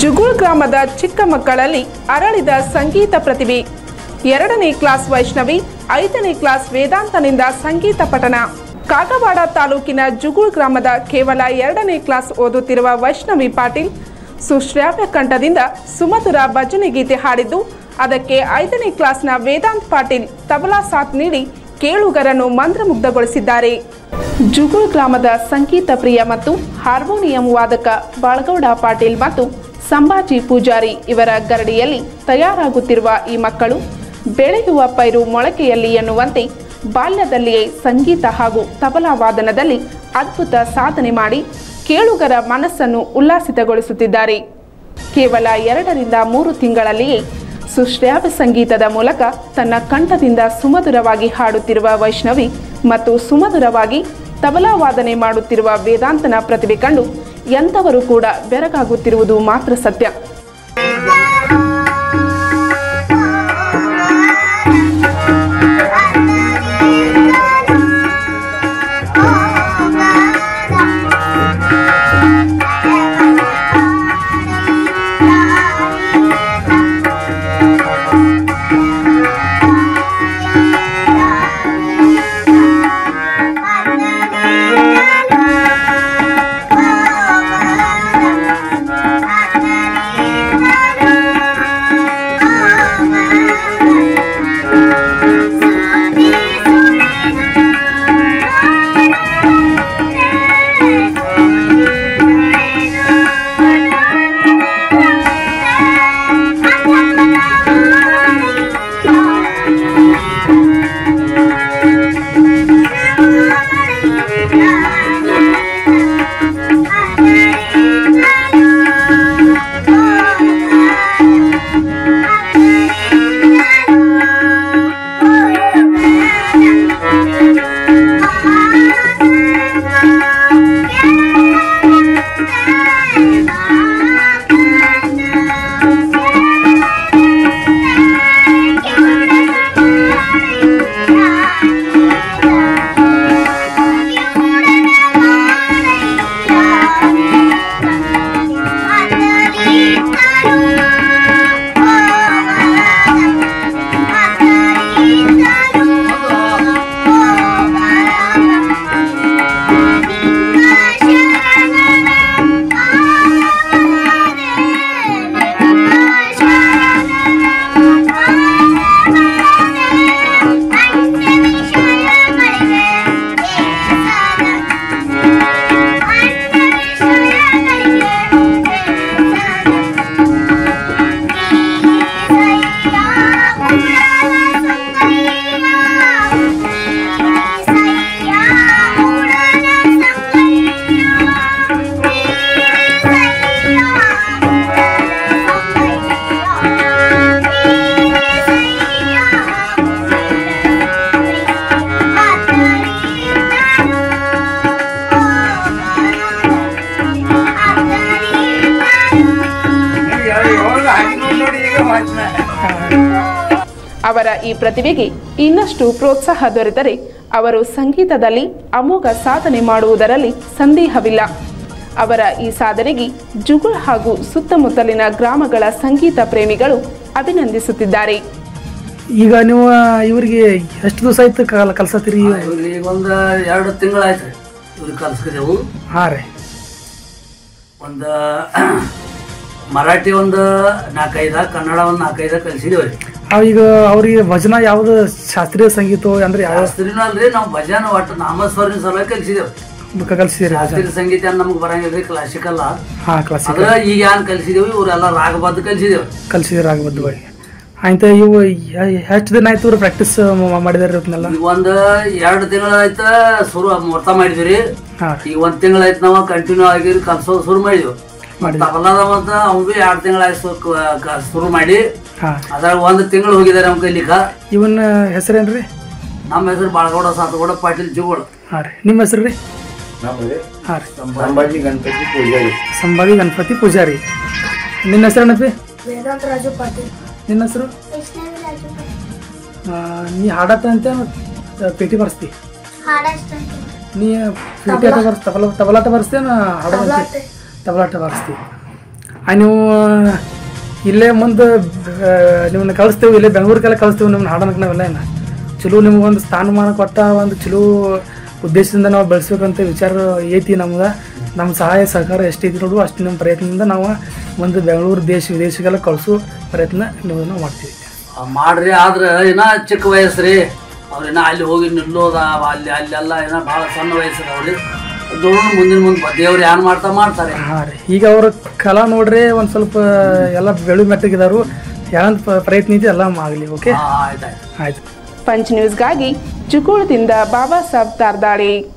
ಜುಗುಳ್ ಗ್ರಾಮದ ಚಿಕ್ಕ ಮಕ್ಕಳಲ್ಲಿ ಅರಳಿದ ಸಂಗೀತ ಪ್ರತಿಭೆ ಎರಡನೇ ಕ್ಲಾಸ್ ವೈಷ್ಣವಿ ಐದನೇ ಕ್ಲಾಸ್ ವೇದಾಂತನಿಂದ ಸಂಗೀತ ಪಠಣ ಕಾಗವಾಡ ತಾಲೂಕಿನ ಜುಗುಳ್ ಗ್ರಾಮದ ಕೇವಲ ಎರಡನೇ ಕ್ಲಾಸ್ ಓದುತ್ತಿರುವ ವೈಷ್ಣವಿ ಪಾಟೀಲ್ ಸುಶ್ರಾವ್ಯ ಕಂಠದಿಂದ ಸುಮಧುರ ಭಜನೆ ಗೀತೆ ಹಾಡಿದ್ದು ಅದಕ್ಕೆ ಐದನೇ ಕ್ಲಾಸ್ನ ವೇದಾಂತ್ ಪಾಟೀಲ್ ತಬಲಾ ಸಾಥ್ ನೀಡಿ ಕೇಳುಗರನ್ನು ಮಂತ್ರಮುಗ್ಧಗೊಳಿಸಿದ್ದಾರೆ ಜುಗುಳ್ ಗ್ರಾಮದ ಸಂಗೀತ ಪ್ರಿಯ ಮತ್ತು ಹಾರ್ಮೋನಿಯಂ ವಾದಕ ಬಾಳಗೌಡ ಪಾಟೀಲ್ ಮತ್ತು ಸಂಭಾಜಿ ಪೂಜಾರಿ ಇವರ ಗರಡಿಯಲ್ಲಿ ತಯಾರಾಗುತ್ತಿರುವ ಈ ಮಕ್ಕಳು ಬೆಳೆಯುವ ಪೈರು ಮೊಳಕೆಯಲ್ಲಿ ಎನ್ನುವಂತೆ ಬಾಲ್ಯದಲ್ಲಿಯೇ ಸಂಗೀತ ಹಾಗೂ ತಬಲಾ ವಾದನದಲ್ಲಿ ಅದ್ಭುತ ಸಾಧನೆ ಮಾಡಿ ಕೇಳುಗರ ಮನಸ್ಸನ್ನು ಉಲ್ಲಾಸಿತಗೊಳಿಸುತ್ತಿದ್ದಾರೆ ಕೇವಲ ಎರಡರಿಂದ ಮೂರು ತಿಂಗಳಲ್ಲಿಯೇ ಸುಶ್ರಾವ್ಯ ಸಂಗೀತದ ಮೂಲಕ ತನ್ನ ಕಂಠದಿಂದ ಸುಮಧುರವಾಗಿ ಹಾಡುತ್ತಿರುವ ವೈಷ್ಣವಿ ಮತ್ತು ಸುಮಧುರವಾಗಿ ತಬಲಾ ವಾದನೆ ಮಾಡುತ್ತಿರುವ ವೇದಾಂತನ ಪ್ರತಿಭೆ ಕಂಡು ಎಂಥವರು ಕೂಡ ಬೆರಗಾಗುತ್ತಿರುವುದು ಮಾತ್ರ ಸತ್ಯ ಅವರ ಈ ಪ್ರತಿಭೆಗೆ ಇನ್ನಷ್ಟು ಪ್ರೋತ್ಸಾಹ ದೊರೆತರೆ ಅವರು ಸಂಗೀತದಲ್ಲಿ ಅಮೋಘ ಸಾಧನೆ ಮಾಡುವುದರಲ್ಲಿ ಸಂದೇಹವಿಲ್ಲ ಅವರ ಈ ಸಾಧನೆಗೆ ಜುಗುಳ್ ಹಾಗೂ ಸುತ್ತಮುತ್ತಲಿನ ಗ್ರಾಮಗಳ ಸಂಗೀತ ಪ್ರೇಮಿಗಳು ಅಭಿನಂದಿಸುತ್ತಿದ್ದಾರೆ ಈಗ ನೀವು ಇವರಿಗೆ ಎಷ್ಟು ದಿವಸ ಆಯ್ತು ಕಲ್ ಕಲ್ಸತ್ತೀರಿ ಇವ್ರಿಗೆ ಈಗ ಒಂದು ಎರಡು ತಿಂಗಳಾಯ್ತು ರೀ ಇವ್ರಿಗೆ ಕಲ್ಸ್ಕಿದೆವು ಹಾಂ ರೀ ಒಂದು ಮರಾಠಿ ಒಂದು ನಾಲ್ಕೈದ ಕನ್ನಡ ಒಂದು ನಾಲ್ಕೈದ ಕಲ್ಸಿದೇವೆ ರೀ ಅವ್ ಈಗ ಅವ್ರಿಗೆ ಭಜನಾ ಯಾವ್ದು ಶಾಸ್ತ್ರೀಯ ಸಂಗೀತ ಅಂದ್ರೆ ಯಾವ ಶಾಸ್ತ್ರೀನೂ ಅಲ್ರಿ ನಾವು ಭಜನ ಒಟ್ಟು ನಾಮಸ್ವರಿನ ಸಲುವಾಗಿ ಕಲ್ಸಿದೇವೆ ಕಲ್ಸಿದ್ರಿ ಭಜನ ಶಾಸ್ತ್ರೀಯ ಸಂಗೀತ ನಮ್ಗೆ ಬರಂಗಿಲ್ಲ ರೀ ಕ್ಲಾಸಿಕಲ್ ಹಾಂ ಕ್ಲಾಸಿಕ್ ಅದ್ರ ಈಗ ಏನ್ ಕಲ್ಸಿದೇವಿ ಇವರೆಲ್ಲ ರಾಗಬದ್ಧ ಕಲ್ಸಿದೇವೆ ಕಲ್ಸಿದ್ರಿ ಆಗಬದ್ಧವಾಗಿ ಆಯ್ತು ಇವು ಎಷ್ಟು ದಿನ ಆಯ್ತು ಇವ್ರು ಪ್ರಾಕ್ಟೀಸ್ ಮಾಡಿದಾರೆ ಇವನ್ನೆಲ್ಲ ಈಗ ಒಂದು ಎರಡು ತಿಂಗಳಾಯ್ತ ಶುರು ಮುಹೂರ್ತ ಮಾಡಿದ್ವಿ ಹಾಂ ಈಗ ಒಂದ್ ತಿಂಗಳಾಯ್ತು ನಾವು ಕಂಟಿನ್ಯೂ ಆಗಿ ಕಲ್ಸೋದು ಶುರು ಮಾಡಿದ್ವಿ ತಬಲಾದ ಮತ್ತ ಅವ್ನು ಬಿ ಎರಡು ತಿಂಗಳಾಯ್ತು ಶುರು ಮಾಡಿ ಹಾಂ ಅದ್ರಾಗ ಒಂದು ತಿಂಗಳು ಹೋಗಿದ್ದಾರೆ ನಮ್ಮ ಕೈಲಿಕ ಇವನ್ ಹೆಸರೇನ್ರಿ ನಮ್ಮ ಹೆಸರು ಬಾಳಗೌಡ ಸಾತಗೌಡ ಪಾಟೀಲ್ ಜುಗೋಳು ಹಾಂ ರೀ ನಿಮ್ಮ ಹೆಸರು ರೀ ನಮ್ಮಲ್ಲಿ ಹಾಂ ರೀ ಸಂಭಾಜಿ ಗಣಪತಿ ಪೂಜಾರಿ ಸಂಭಾವಿ ಗಣಪತಿ ಪೂಜಾರಿ ನಿನ್ನ ಹೆಸರೇನಪ್ಪಿ ವೇದಾಂತ ರಾಜು ಪಾಟೀಲ್ ನಿನ್ನ ಹೆಸರು ವೈಷ್ಣವಿ ರಾಜು ಪಾಟೀಲ್ ಆ, ನೀ ಹಾಡತ್ತ ಅಂತ ಪೇಟಿ ಬರ್ಸ್ತಿ ಹಾಡಷ್ಟ ನೀ ಪೇಟಿ ಆಟ ಬರ್ಸ್ ತಬಲ ತಬಲಾಟ ಬರ್ಸ್ತೇನ ಹಾಡೋದಂತೆ ತಬಲಾಟ. ತಬಲಾಟ ಬರ್ಸ್ತಿ ಆ, ನೀವು ಇಲ್ಲೇ ಮುಂದೆ ನಿಮ್ಮನ್ನ ಕಳಿಸ್ತೇವೆ ಇಲ್ಲೇ ಬೆಂಗಳೂರಿಗೆಲ್ಲ ಕಳಿಸ್ತೇವೆ ನಿಮ್ಮನ್ನ ಹಾಡೋಣಕ್ಕೆ ನಾವೆಲ್ಲ ಏನ ಚಲೋ ನಿಮ್ಗೊಂದು ಸ್ಥಾನಮಾನ ಕೊಟ್ಟ ಒಂದು ಚಲೋ ಉದ್ದೇಶದಿಂದ ನಾವು ಬೆಳೆಸ್ಬೇಕಂತ ವಿಚಾರ ಐತಿ ನಮ್ಗೆ ನಮ್ಮ ಸಹಾಯ ಸಹಕಾರ ಎಷ್ಟು ಐತಿ ನೋಡು ಅಷ್ಟು ನಮ್ಮ ಪ್ರಯತ್ನದಿಂದ ನಾವು ಒಂದು ಬೆಂಗಳೂರು ದೇಶ ವಿದೇಶಕ್ಕೆಲ್ಲ ಕಳಿಸೋ ಪ್ರಯತ್ನ ನೀವು ನಾವು ಮಾಡ್ತೀವಿ ಆ, ಮಾಡ್ರಿ ಆದ್ರೆ ಏನ ಚಿಕ್ಕ ವಯಸ್ಸ್ರಿ ಅವ್ರೇನ ಅಲ್ಲಿ ಹೋಗಿ ನಿಲ್ಲೋದ ಅಲ್ಲಿ ಅಲ್ಲೆಲ್ಲ ಏನ ಭಾಳ ಸಣ್ಣ ವಯಸ್ಸದ ಅವ್ರಿ ನೋಡೋಣ ಮುಂದಿನ ಮುಂದೆ ದೇವ್ರು ಏನ್ ಮಾಡ್ತಾ ಮಾಡ್ತಾರೆ ಹಾಂ ರೀ ಈಗ ಅವ್ರ ಕಲಾ ನೋಡ್ರಿ ಒಂದು ಸ್ವಲ್ಪ ಎಲ್ಲ ಬೆಳು ಮೆಟ್ಟಗಿದಾರು ಏನಂತ ಪ್ರಯತ್ನ ಐತಿ ಎಲ್ಲ ಆಗಲಿ ಓಕೆ ಹಾ ಆಯ್ತಾಯ್ತು ಆಯ್ತು ಪಂಚ್ ನ್ಯೂಸ್ಗಾಗಿ ಜುಗೂಳದಿಂದ ಬಾಬಾ ಸಾಬ್ ತಾರ್ದಾಳಿ